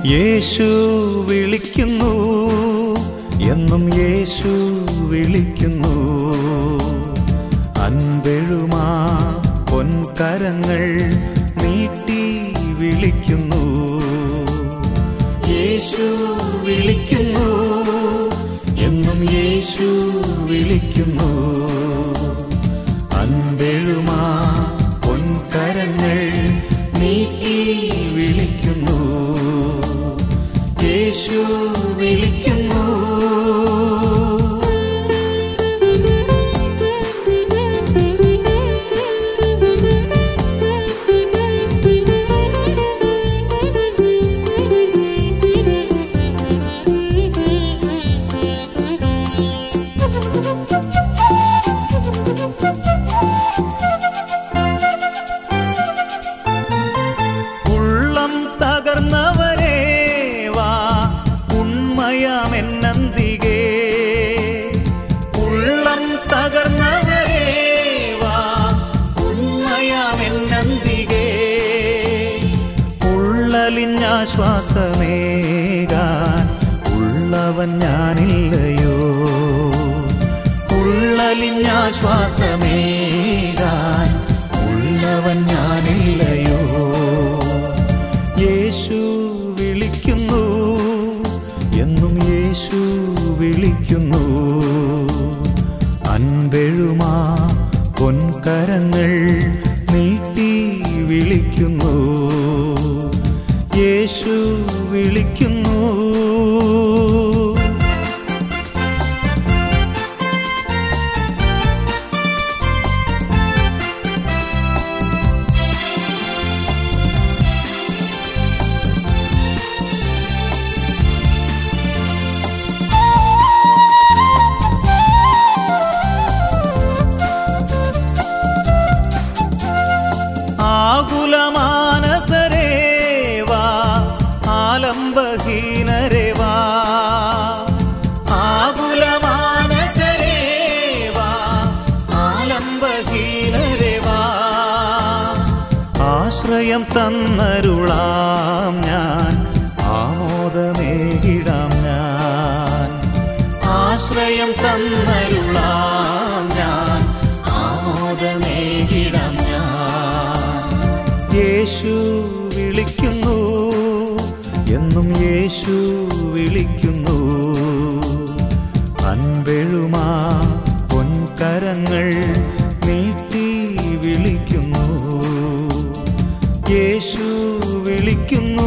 യേശു വിളിക്കുന്നു എന്നും യേശു വിളിക്കുന്നു അൻപെഴുമാ പൊൻകരങ്ങൾ നീട്ടി വിളിക്കുന്നു യേശു വിളിക്കുന്നു എന്നും യേശു വിളിക്കുന്നു അൻപെഴുമാ പൊൻകരങ്ങൾ നീട്ടി വിളിക്കുന്നു യേശു വിളിക്കുന്നു ഉള്ളം തകർന്നവരേ വാ ഉണ്മയാമെന്നന്തികേ ഉള്ളം തകർന്നവരേ വാ ഉണ്മയാമെന്നന്തികേ ഉള്ളലിഞ്ഞാശ്വാസമേകാൻ ഉള്ളവൻ ഞാനില്ലയോ ഉള്ളലിഞ്ഞാശ്വാസമേകാൻ ഉള്ളവൻ ഞാനില്ലയോ യേശു വിളിക്കുന്നു എന്നും യേശു വിളിക്കുന്നു അൻപെഴുമാ പൊൻകരങ്ങൾ നീട്ടി വിളിക്കുന്നു യേശു വിളിക്കുന്നു ആകുലമാനസരേ വാ ആലംബഹീനരേ വാ ആകുലമാനസരേ വാ ആലംബഹീനരേ വാ ആശ്രയം തന്നരുളാം ഞാൻ ആമോദമേകിടാം ഞാൻ ആശ്രയം തന്നരുളാം ഞാൻ ആമോദമേകിടാം ഞാൻ യേശു വിളിക്കുന്നു എന്നും യേശു വിളിക്കുന്നു അൻപെഴുമാ പൊൻകരങ്ങൾ നീട്ടി വിളിക്കുന്നു യേശു വിളിക്കുന്നു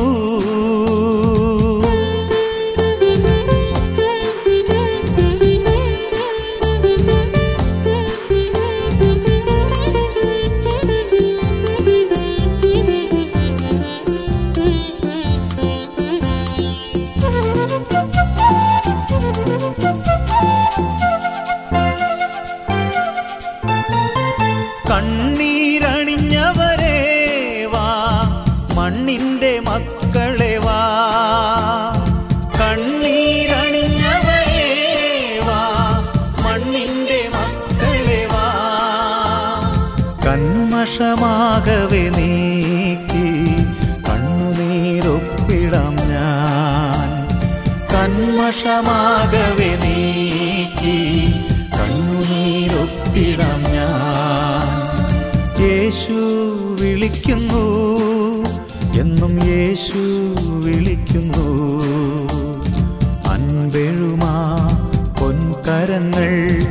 കണ്ണീരണിഞ്ഞവരേ വാ മണ്ണിന്റെ മക്കളെ വാ കണ്ണീരണിഞ്ഞവരേ വാ മണ്ണിന്റെ മക്കളെ വാ കന്മഷമാകവെ നീക്കി കണ്ണുനീരൊപ്പിടാം ഞാൻ കന്മഷമാകവെ നീക്കി കണ്ണുനീരൊപ്പിടാം ഞാൻ യേശു വിളിക്കുന്നു എന്നും യേശു വിളിക്കുന്നു അൻപെഴുമാ പൊൻകരങ്ങൾ